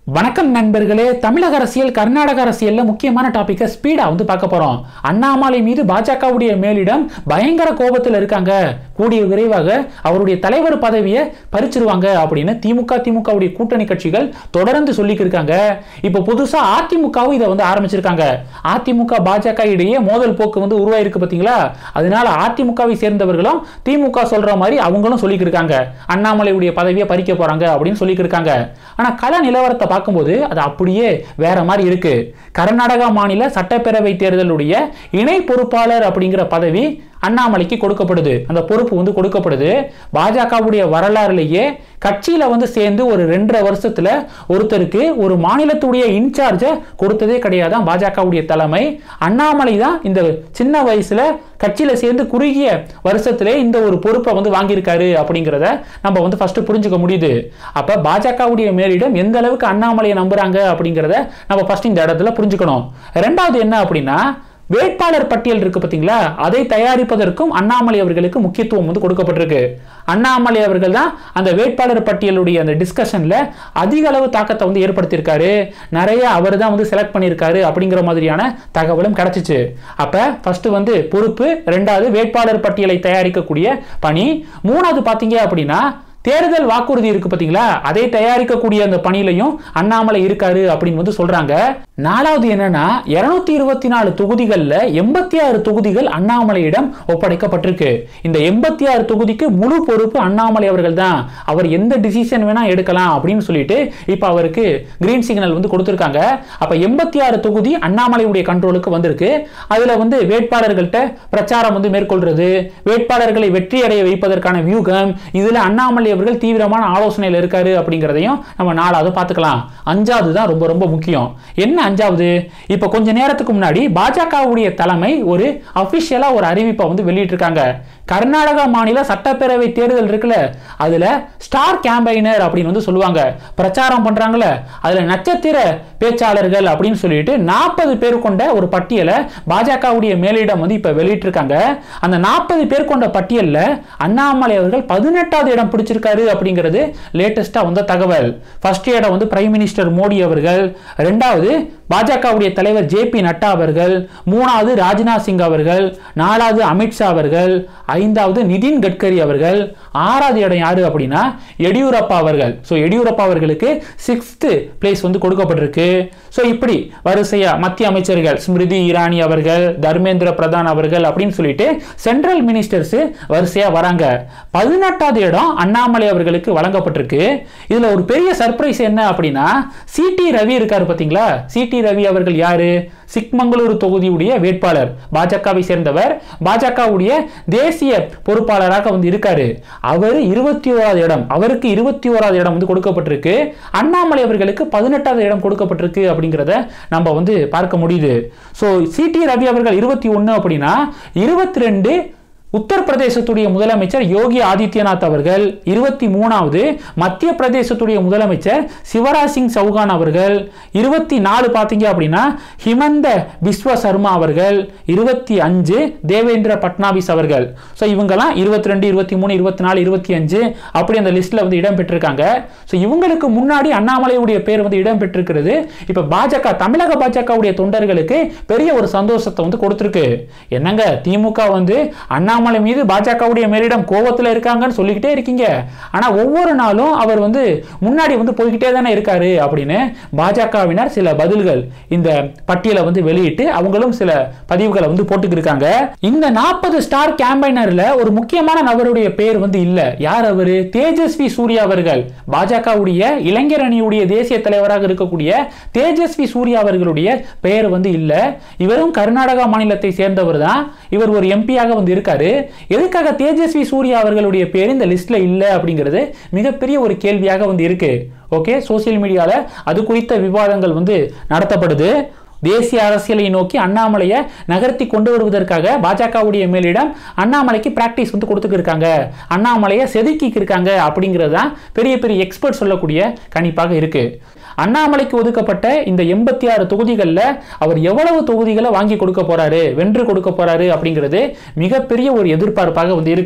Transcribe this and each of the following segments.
வணக்கம் நண்பர்களே தமிழக அரசியல் கர்நாடக அரசியல்ல முக்கியமான டாபிக்கை ஸ்பீடா வந்து பார்க்க போறோம் அண்ணாமலை மீது பாஜகவுடைய மேலிடம் பயங்கர கோபத்தில் இருக்காங்க கூடிய விரைவாக அவருடைய தலைவர் பதவியை பறிச்சிருவாங்க அப்படின்னு திமுக திமுகவுடைய கூட்டணி கட்சிகள் தொடர்ந்து சொல்லிட்டு இருக்காங்க இப்போ புதுசா அதிமுகவும் இதை வந்து ஆரம்பிச்சிருக்காங்க அதிமுக பாஜக இடையே மோதல் போக்கு வந்து உருவாயிருக்கு பாத்தீங்களா அதனால அதிமுகவை சேர்ந்தவர்களும் திமுக சொல்ற மாதிரி அவங்களும் சொல்லிட்டு இருக்காங்க அண்ணாமலையுடைய பதவியை பறிக்க போறாங்க அப்படின்னு சொல்லிட்டு இருக்காங்க ஆனா கள நிலவரத்தை பார்க்கும்போது அது அப்படியே வேற மாதிரி இருக்கு கர்நாடகா மாநில சட்டப்பேரவை தேர்தலுடைய இணை பொறுப்பாளர் அப்படிங்கிற பதவி அண்ணாமலைக்கு கொடுக்கப்படுது அந்த பொறுப்பு வந்து கொடுக்கப்படுது பாஜகவுடைய வரலாறுலேயே கட்சியில வந்து சேர்ந்து ஒரு ரெண்டரை வருஷத்துல ஒருத்தருக்கு ஒரு மாநிலத்துடைய இன்சார்ஜை கொடுத்ததே கிடையாதான் பாஜகவுடைய தலைமை அண்ணாமலை தான் இந்த சின்ன வயசுல கட்சியில சேர்ந்து குறுகிய வருஷத்திலே இந்த ஒரு பொறுப்பை வந்து வாங்கியிருக்காரு அப்படிங்கிறத நம்ம வந்து ஃபர்ஸ்ட் புரிஞ்சுக்க முடியுது அப்ப பாஜகவுடைய மேலிடம் எந்த அளவுக்கு அண்ணாமலையை நம்புறாங்க அப்படிங்கிறத நம்ம ஃபர்ஸ்ட் இந்த இடத்துல புரிஞ்சுக்கணும் ரெண்டாவது என்ன அப்படின்னா வேட்பாளர் பட்டியல் இருக்கு பார்த்தீங்களா அதை தயாரிப்பதற்கும் அண்ணாமலை அவர்களுக்கு முக்கியத்துவம் வந்து கொடுக்கப்பட்டிருக்கு அண்ணாமலை அவர்கள் தான் அந்த வேட்பாளர் பட்டியலுடைய அந்த டிஸ்கஷன்ல அதிக அளவு தாக்கத்தை வந்து ஏற்படுத்தியிருக்காரு நிறைய அவர் தான் வந்து செலக்ட் பண்ணியிருக்காரு அப்படிங்கிற மாதிரியான தகவலும் கிடைச்சிச்சு அப்ப ஃபர்ஸ்ட் வந்து பொறுப்பு ரெண்டாவது வேட்பாளர் பட்டியலை தயாரிக்கக்கூடிய பணி மூணாவது பார்த்தீங்க அப்படின்னா தேர்தல் வாக்குறுதி இருக்கு பாத்தீங்களா அதை தயாரிக்கக்கூடிய அந்த பணியிலையும் அண்ணாமலை இருக்காரு அப்படின்னு வந்து சொல்றாங்க நாலாவது என்னன்னா இருநூத்தி இருபத்தி நாலு தொகுதிகளில் எண்பத்தி ஆறு தொகுதிகள் அண்ணாமலையிடம் ஒப்படைக்கப்பட்டிருக்கு இந்த எண்பத்தி ஆறு தொகுதிக்கு முழு பொறுப்பு அண்ணாமலை அவர்கள் தான் அவர் எந்த டிசிஷன் வேணா எடுக்கலாம் அப்படின்னு சொல்லிட்டு இப்போ அவருக்கு கிரீன் சிக்னல் வந்து கொடுத்துருக்காங்க அப்ப எண்பத்தி ஆறு தொகுதி அண்ணாமலையுடைய கண்ட்ரோலுக்கு வந்திருக்கு அதுல வந்து வேட்பாளர்கள்ட்ட பிரச்சாரம் வந்து மேற்கொள்றது வேட்பாளர்களை வெற்றி அடைய வைப்பதற்கான வியூகம் இதுல அண்ணாமலை அவர்கள் தீவிரமான ஆலோசனையில் இருக்காரு அப்படிங்கிறதையும் நம்ம நாலாவது பார்த்துக்கலாம் அஞ்சாவது தான் ரொம்ப ரொம்ப முக்கியம் என்ன அஞ்சாவது இப்போ கொஞ்ச நேரத்துக்கு முன்னாடி பாஜகவுடைய தலைமை ஒரு அபிஷியலா ஒரு அறிவிப்பை வந்து வெளியிட்டிருக்காங்க கர்நாடகா மாநில சட்டப்பேரவை தேர்தல் இருக்குல்ல அதுல ஸ்டார் கேம்பைனர் அப்படின்னு வந்து சொல்லுவாங்க பிரச்சாரம் பண்றாங்கல்ல அதுல நட்சத்திர பேச்சாளர்கள் அப்படின்னு சொல்லிட்டு நாற்பது பேர் கொண்ட ஒரு பட்டியலை பாஜகவுடைய மேலிடம் வந்து இப்ப வெளியிட்டிருக்காங்க அந்த நாற்பது பேர் கொண்ட பட்டியல்ல அண்ணாமலை அவர்கள் பதினெட்டாவது இடம் பிடிச்சிருக்காரு அப்படிங்கிறது லேட்டஸ்டா வந்த தகவல் ஃபர்ஸ்ட் இடம் வந்து பிரைம் மினிஸ்டர் மோடி அவர்கள் ரெண்டாவது பாஜகவுடைய தலைவர் ஜே பி நட்டா அவர்கள் மூணாவது ராஜ்நாத் சிங் அவர்கள் நாலாவது அமித்ஷா அவர்கள் ஐந்தாவது நிதின் கட்கரி அவர்கள் ஆறாவது இடம் யாரு அப்படின்னா எடியூரப்பா அவர்கள் ஸோ எடியூரப்பா அவர்களுக்கு சிக்ஸ்த் பிளேஸ் வந்து கொடுக்கப்பட்டிருக்கு ஸோ இப்படி வரிசையா மத்திய அமைச்சர்கள் ஸ்மிருதி இரானி அவர்கள் தர்மேந்திர பிரதான் அவர்கள் அப்படின்னு சொல்லிட்டு சென்ட்ரல் மினிஸ்டர்ஸ் வரிசையா வராங்க பதினெட்டாவது இடம் அண்ணாமலை அவர்களுக்கு வழங்கப்பட்டிருக்கு இதுல ஒரு பெரிய சர்ப்ரைஸ் என்ன அப்படின்னா சிடி ரவி இருக்காரு பாத்தீங்களா சிடி ரவி அவர்கள் யாரு சிக்மங்களூர் தொகுதியுடைய வேட்பாளர் பாஜகவை சேர்ந்தவர் பாஜகவுடைய தேசிய பொறுப்பாளராக வந்து இருக்காரு அவர் இருபத்தி ஓராவது இடம் அவருக்கு இருபத்தி ஓராவது இடம் வந்து கொடுக்கப்பட்டிருக்கு அண்ணாமலை அவர்களுக்கு பதினெட்டாவது இடம் கொடுக்கப்பட்டிருக்கு அப்படிங்கிறத நம்ம வந்து பார்க்க முடியுது ஸோ சிடி ரவி அவர்கள் இருபத்தி ஒன்று அப்படின்னா இருபத்தி ரெண்டு உத்தரப்பிரதேசத்துடைய முதலமைச்சர் யோகி ஆதித்யநாத் அவர்கள் இருபத்தி மூணாவது மத்திய பிரதேசத்துடைய முதலமைச்சர் சிவராஜ் சிங் சௌகான் அவர்கள் இருபத்தி நாலு பார்த்தீங்க அப்படின்னா ஹிமந்த பிஸ்வ சர்மா அவர்கள் இருபத்தி அஞ்சு தேவேந்திர பட்னாவிஸ் அவர்கள் ஸோ இவங்கெல்லாம் இருபத்தி ரெண்டு இருபத்தி மூணு இருபத்தி நாலு இருபத்தி அஞ்சு அப்படி அந்த லிஸ்ட்ல வந்து இடம் பெற்றிருக்காங்க ஸோ இவங்களுக்கு முன்னாடி அண்ணாமலையுடைய பேர் வந்து இடம் பெற்றிருக்கிறது இப்போ பாஜக தமிழக பாஜகவுடைய தொண்டர்களுக்கு பெரிய ஒரு சந்தோஷத்தை வந்து கொடுத்துருக்கு என்னங்க திமுக வந்து அண்ணா அண்ணாமலை மீது பாஜகவுடைய மேலிடம் கோபத்தில் இருக்காங்கன்னு சொல்லிக்கிட்டே இருக்கீங்க ஆனால் ஒவ்வொரு நாளும் அவர் வந்து முன்னாடி வந்து போய்கிட்டே தானே இருக்காரு அப்படின்னு பாஜகவினர் சில பதில்கள் இந்த பட்டியலை வந்து வெளியிட்டு அவங்களும் சில பதிவுகளை வந்து போட்டுக்கிருக்காங்க இந்த நாற்பது ஸ்டார் கேம்பைனர்ல ஒரு முக்கியமான நபருடைய பேர் வந்து இல்ல யார் அவரு தேஜஸ்வி சூர்யா அவர்கள் பாஜகவுடைய இளைஞர் அணியுடைய தேசிய தலைவராக இருக்கக்கூடிய தேஜஸ்வி சூர்யா அவர்களுடைய பெயர் வந்து இல்ல இவரும் கர்நாடகா மாநிலத்தை சேர்ந்தவர் தான் இவர் ஒரு எம்பியாக வந்து இருக்காரு எதுக்காக தேஜஸ்வி சூர்யா அவர்களுடைய பேர் இந்த லிஸ்ட்ல இல்ல அப்படிங்கிறது மிகப்பெரிய ஒரு கேள்வியாக வந்து இருக்கு ஓகே சோசியல் மீடியால அது குறித்த விவாதங்கள் வந்து நடத்தப்படுது தேசிய அரசியலை நோக்கி அண்ணாமலையை நகர்த்தி கொண்டு வருவதற்காக பாஜகவுடைய மேலிடம் அண்ணாமலைக்கு பிராக்டிஸ் வந்து கொடுத்துட்டு இருக்காங்க அண்ணாமலையை செதுக்கிக்கு இருக்காங்க அப்படிங்கிறது தான் பெரிய பெரிய எக்ஸ்பர்ட் சொல்லக்கூடிய கணிப்பாக இருக்கு அண்ணாமலைக்கு ஒதுக்கப்பட்ட இந்த எண்பத்தி ஆறு தொகுதிகளில் அவர் எவ்வளவு தொகுதிகளை வாங்கி கொடுக்க போறாரு வென்று கொடுக்க போறாரு அப்படிங்கிறது மிகப்பெரிய ஒரு எதிர்பார்ப்பாக வந்து இருக்கு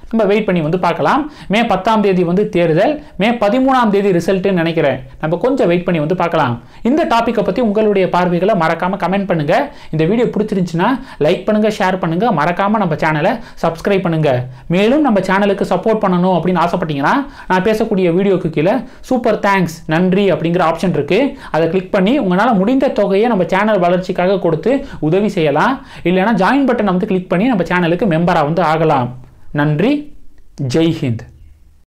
நம்ம வெயிட் பண்ணி வந்து பார்க்கலாம் மே பத்தாம் தேதி வந்து தேர்தல் மே பதிமூணாம் தேதி ரிசல்ட்டுன்னு நினைக்கிறேன் நம்ம கொஞ்சம் வெயிட் பண்ணி வந்து பார்க்கலாம் இந்த டாப்பிக்கை பற்றி உங்களுடைய பார்வைகளை மறக்காமல் கமெண்ட் பண்ணுங்க இந்த வீடியோ பிடிச்சிருந்துச்சுன்னா லைக் பண்ணுங்க ஷேர் பண்ணுங்க மறக்காமல் நம்ம சேனலை சப்ஸ்கிரைப் பண்ணுங்க மேலும் நம்ம சேனலுக்கு சப்போர்ட் பண்ணணும் அப்படின்னு ஆசைப்பட்டீங்கன்னா நான் பேசக்கூடிய வீடியோக்கு கீழே சூப்பர் தேங்க்ஸ் நன்றி அப்படிங்கிற ஆப்ஷன் இருக்கு அதை கிளிக் பண்ணி உங்களால் முடிந்த தொகையை நம்ம சேனல் வளர்ச்சிக்காக கொடுத்து உதவி செய்யலாம் இல்லைன்னா ஜாயின் பட்டனை வந்து கிளிக் பண்ணி நம்ம சேனலுக்கு மெம்பராக வந்து ஆகலாம் நன்றி ஜெய் ஹிந்த்